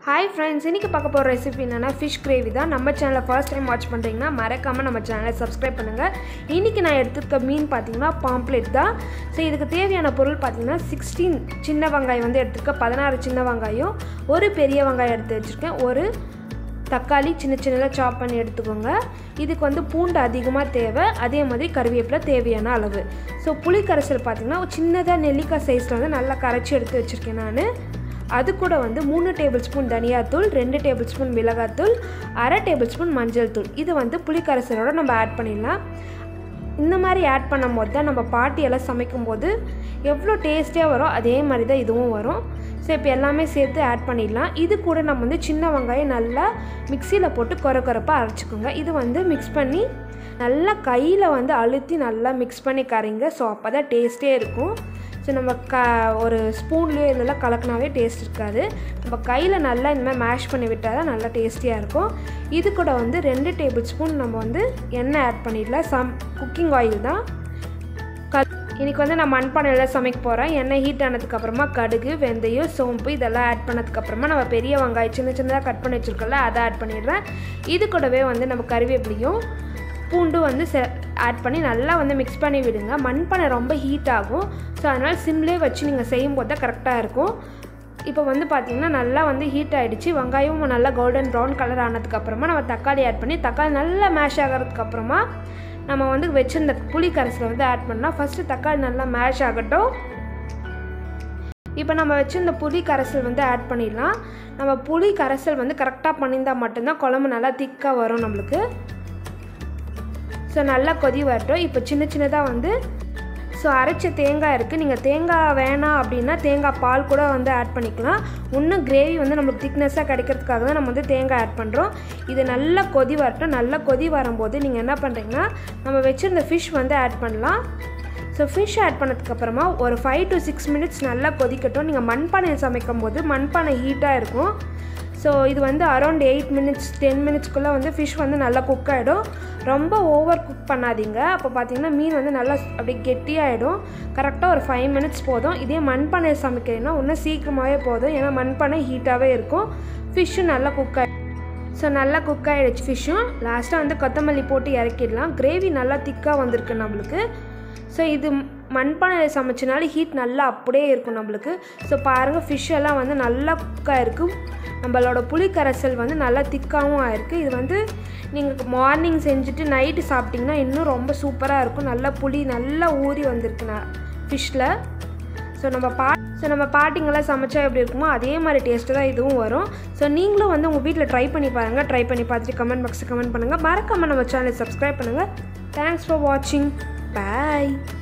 hi friends இன்றைக்கி பார்க்க போகிற ரெசிபி என்னென்னா ஃபிஷ் கிரேவி தான் நம்ம சேனலை ஃபர்ஸ்ட் டைம் வாட்ச் பண்ணுறீங்கன்னா மறக்காமல் நம்ம சேனலை சப்ஸ்கிரைப் பண்ணுங்கள் இன்றைக்கி நான் எடுத்துருக்க மீன் பார்த்தீங்கன்னா பாம்ப்ளெட் தான் ஸோ இதுக்கு தேவையான பொருள் பார்த்தீங்கன்னா சிக்ஸ்டீன் சின்ன வெங்காயம் வந்து எடுத்துருக்கேன் பதினாறு சின்ன வெங்காயம் ஒரு பெரிய வெங்காயம் எடுத்து வச்சுருக்கேன் ஒரு தக்காளி சின்ன சின்னதாக சாப் பண்ணி எடுத்துக்கோங்க இதுக்கு வந்து பூண்டு அதிகமாக தேவை அதே மாதிரி கருவேப்பிலை தேவையான அளவு ஸோ புளி கரைசல் பார்த்திங்கன்னா ஒரு சின்னதாக நெல்லிக்காய் சைஸில் வந்து நல்லா கரைச்சி எடுத்து வச்சுருக்கேன் நான் அது கூட வந்து மூணு டேபிள் ஸ்பூன் தனியாத்தூள் ரெண்டு டேபிள் ஸ்பூன் மிளகாத்தூள் அரை டேபிள் ஸ்பூன் மஞ்சள் தூள் இது வந்து புளி கரைசலோட நம்ம ஆட் பண்ணிடலாம் இந்த மாதிரி ஆட் பண்ணும் போது தான் நம்ம பாட்டியெல்லாம் சமைக்கும் போது எவ்வளோ டேஸ்டியாக வரும் அதே மாதிரி தான் இதுவும் வரும் ஸோ இப்போ எல்லாமே சேர்த்து ஆட் பண்ணிடலாம் இது கூட நம்ம வந்து சின்ன வெங்காயம் நல்லா மிக்சியில் போட்டு குறை குறைப்பாக அரைச்சிக்கோங்க இது வந்து மிக்ஸ் பண்ணி நல்லா கையில் வந்து அழுத்தி நல்லா மிக்ஸ் பண்ணி கரைங்க ஸோ அப்போ தான் டேஸ்ட்டே இருக்கும் ஸோ நம்ம க ஒரு ஸ்பூன்லேயோ இதெல்லாம் கலக்கினாவே டேஸ்ட் இருக்காது நம்ம கையில் நல்லா இந்த மாதிரி மேஷ் பண்ணி விட்டால் தான் நல்லா டேஸ்டியாக இருக்கும் இது கூட வந்து ரெண்டு டேபிள் ஸ்பூன் நம்ம வந்து எண்ணெய் ஆட் பண்ணிடலாம் சம் குக்கிங் ஆயில் தான் க இன்றைக்கி வந்து நான் மண்பானையில் சமைக்க போகிறேன் எண்ணெய் ஹீட் ஆனதுக்கப்புறமா கடுகு வெந்தயம் சோம்பு இதெல்லாம் ஆட் பண்ணதுக்கப்புறமா நம்ம பெரிய வெங்காயம் சின்ன சின்னதாக கட் பண்ணி வச்சுருக்கோம்ல அதை ஆட் பண்ணிடுறேன் இது கூடவே வந்து நம்ம கறிவேப்பிலையும் பூண்டு வந்து செ ஆட் பண்ணி நல்லா வந்து மிக்ஸ் பண்ணி விடுங்க மண்பானை ரொம்ப ஹீட் ஆகும் ஸோ அதனால் சிம்லேயே வச்சு நீங்கள் செய்யும்போது தான் கரெக்டாக இருக்கும் இப்போ வந்து பார்த்திங்கன்னா நல்லா வந்து ஹீட் ஆகிடுச்சு வெங்காயமும் நல்லா கோல்டன் ப்ரௌன் கலர் ஆனதுக்கப்புறமா நம்ம தக்காளி ஆட் பண்ணி தக்காளி நல்லா மேஷ் ஆகிறதுக்கப்புறமா நம்ம வந்து வச்சுருந்த புளி கரைசலை வந்து ஆட் பண்ணால் ஃபஸ்ட்டு தக்காளி நல்லா மேஷ் ஆகட்டும் இப்போ நம்ம வச்சுருந்த புளி கரைசல் வந்து ஆட் பண்ணிடலாம் நம்ம புளி கரைசல் வந்து கரெக்டாக பண்ணியிருந்தால் மட்டும்தான் குழம்பு நல்லா திக்காக வரும் நம்மளுக்கு ஸோ நல்லா கொதி வரட்டும் இப்போ சின்ன சின்னதாக வந்து ஸோ அரைச்ச தேங்காய் இருக்குது நீங்கள் தேங்காய் வேணாம் அப்படின்னா தேங்காய் பால் கூட வந்து ஆட் பண்ணிக்கலாம் இன்னும் கிரேவி வந்து நம்மளுக்கு திக்னஸாக கிடைக்கிறதுக்காக தான் நம்ம வந்து தேங்காய் ஆட் பண்ணுறோம் இது நல்லா கொதி வரட்டும் நல்லா கொதி வரும்போது நீங்கள் என்ன பண்ணுறீங்கன்னா நம்ம வச்சுருந்த ஃபிஷ் வந்து ஆட் பண்ணலாம் ஸோ ஃபிஷ் ஆட் பண்ணதுக்கப்புறமா ஒரு ஃபைவ் டு சிக்ஸ் மினிட்ஸ் நல்லா கொதிக்கட்டும் நீங்கள் மண்பானையில் சமைக்கும் போது மண்பானை ஹீட்டாக இருக்கும் ஸோ இது வந்து அரௌண்ட் எயிட் மினிட்ஸ் டென் மினிட்ஸ்க்குள்ளே வந்து ஃபிஷ் வந்து நல்லா குக் ஆகிடும் ரொம்ப ஓவர் குக் பண்ணாதீங்க அப்போ பார்த்தீங்கன்னா மீன் வந்து நல்லா அப்படி கெட்டியாகிடும் கரெக்டாக ஒரு ஃபைவ் மினிட்ஸ் போதும் இதே மண்பானை சமைக்கிறீங்கன்னா இன்னும் சீக்கிரமாகவே போதும் ஏன்னா மண்பானை ஹீட்டாகவே இருக்கும் ஃபிஷ்ஷும் நல்லா குக் ஆகி ஸோ நல்லா குக் ஆகிடுச்சு ஃபிஷ்ஷும் லாஸ்ட்டாக வந்து கொத்தமல்லி போட்டு இறக்கிடலாம் கிரேவி நல்லா திக்காக வந்திருக்கு நம்மளுக்கு ஸோ இது மண்பானையில் சமைச்சனால ஹீட் நல்லா அப்படியே இருக்கும் நம்மளுக்கு ஸோ பாருங்கள் ஃபிஷ் எல்லாம் வந்து நல்லா குக்காக இருக்கும் நம்மளோட புளி கரைசல் வந்து நல்லா திக்காகவும் ஆயிருக்கு இது வந்து நீங்கள் மார்னிங் செஞ்சுட்டு நைட்டு சாப்பிட்டிங்கன்னா இன்னும் ரொம்ப சூப்பராக இருக்கும் நல்லா புளி நல்லா ஊறி வந்திருக்கு நான் ஃபிஷ்ஷில் ஸோ நம்ம பா ஸோ நம்ம பாட்டிங்கெல்லாம் சமைச்சா எப்படி இருக்குமோ அதே மாதிரி டேஸ்ட்டு தான் இதுவும் வரும் ஸோ நீங்களும் வந்து உங்கள் வீட்டில் ட்ரை பண்ணி பாருங்கள் ட்ரை பண்ணி பார்த்துட்டு கமெண்ட் பாக்ஸில் கமெண்ட் பண்ணுங்கள் மறக்காமல் நம்ம சேனலை சப்ஸ்கிரைப் பண்ணுங்கள் தேங்க்ஸ் ஃபார் வாட்சிங் பாய்